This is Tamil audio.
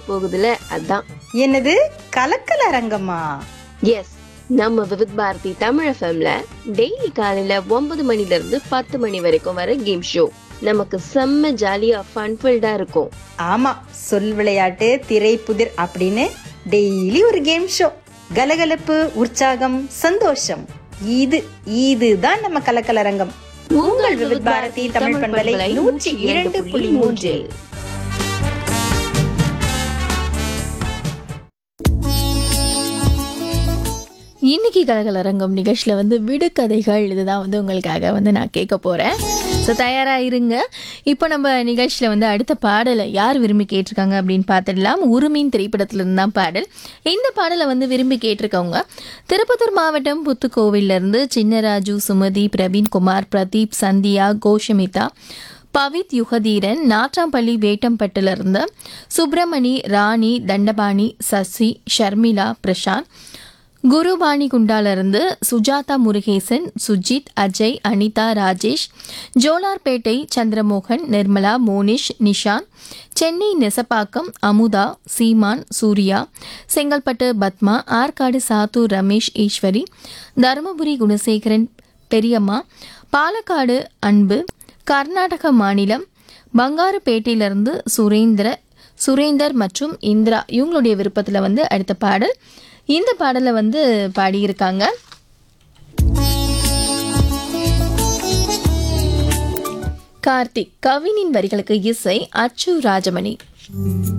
போகுதுல அதான் என்னது கலக்கல அரங்கமா எஸ் நம்ம விவித் பாரதி தமிழ் எஃப்எம்ல டெய்லி காலையில ஒன்பது மணில இருந்து பத்து மணி வரைக்கும் வர கேம் ஷோ நமக்கு செம்ம ஜாலியா ஃபன்ஃபில்டா இருக்கும் ஆமா சொல் விளையாட்டு திரைப்புதிர் அப்படின்னு டெய்லி ஒரு கேம் ஷோ கலகலப்பு உற்சாகம் சந்தோஷம் இது இதுதான் நம்ம கலக்கலரங்கம் உங்கள் விவித் பாரதி தமிழ் பண்பலை நூற்றி இரண்டு புள்ளி மூன்று இன்னைக்கு கலகலரங்கம் நிகழ்ச்சியில் வந்து விடுகதைகள் இதுதான் வந்து உங்களுக்காக வந்து நான் கேட்க போகிறேன் ஸோ தயாராக இருங்க இப்போ நம்ம நிகழ்ச்சியில் வந்து அடுத்த பாடலை யார் விரும்பி கேட்டிருக்காங்க அப்படின்னு பார்த்துடலாம் உருமின் திரைப்படத்திலிருந்து தான் பாடல் இந்த பாடலை வந்து விரும்பி கேட்டிருக்கவங்க திருப்பத்தூர் மாவட்டம் புத்துக்கோவிலிருந்து சின்னராஜு சுமதி பிரவீன்குமார் பிரதீப் சந்தியா கோஷமிதா பவித் யுகதீரன் நாற்றாம்பள்ளி வேட்டம்பட்டிலிருந்து சுப்பிரமணி ராணி தண்டபாணி சசி ஷர்மிளா பிரசாந்த் குருபாணி குண்டாலிருந்து சுஜாதா முருகேசன் சுஜித் அஜய் அனிதா ராஜேஷ் ஜோலார்பேட்டை சந்திரமோகன் நிர்மலா மோனிஷ் நிஷாந்த் சென்னை நெசப்பாக்கம் அமுதா சீமான் சூர்யா செங்கல்பட்டு பத்மா ஆற்காடு சாத்தூர் ரமேஷ் ஈஸ்வரி தருமபுரி குணசேகரன் பெரியம்மா பாலக்காடு அன்பு கர்நாடக மாநிலம் பங்காருப்பேட்டையிலிருந்து சுரேந்திர சுரேந்தர் மற்றும் இந்திரா இவங்களுடைய விருப்பத்தில் வந்து அடுத்த பாடல் இந்த பாடலை வந்து பாடியிருக்காங்க கார்த்திக் கவினின் வரிகளுக்கு இசை அச்சு ராஜமணி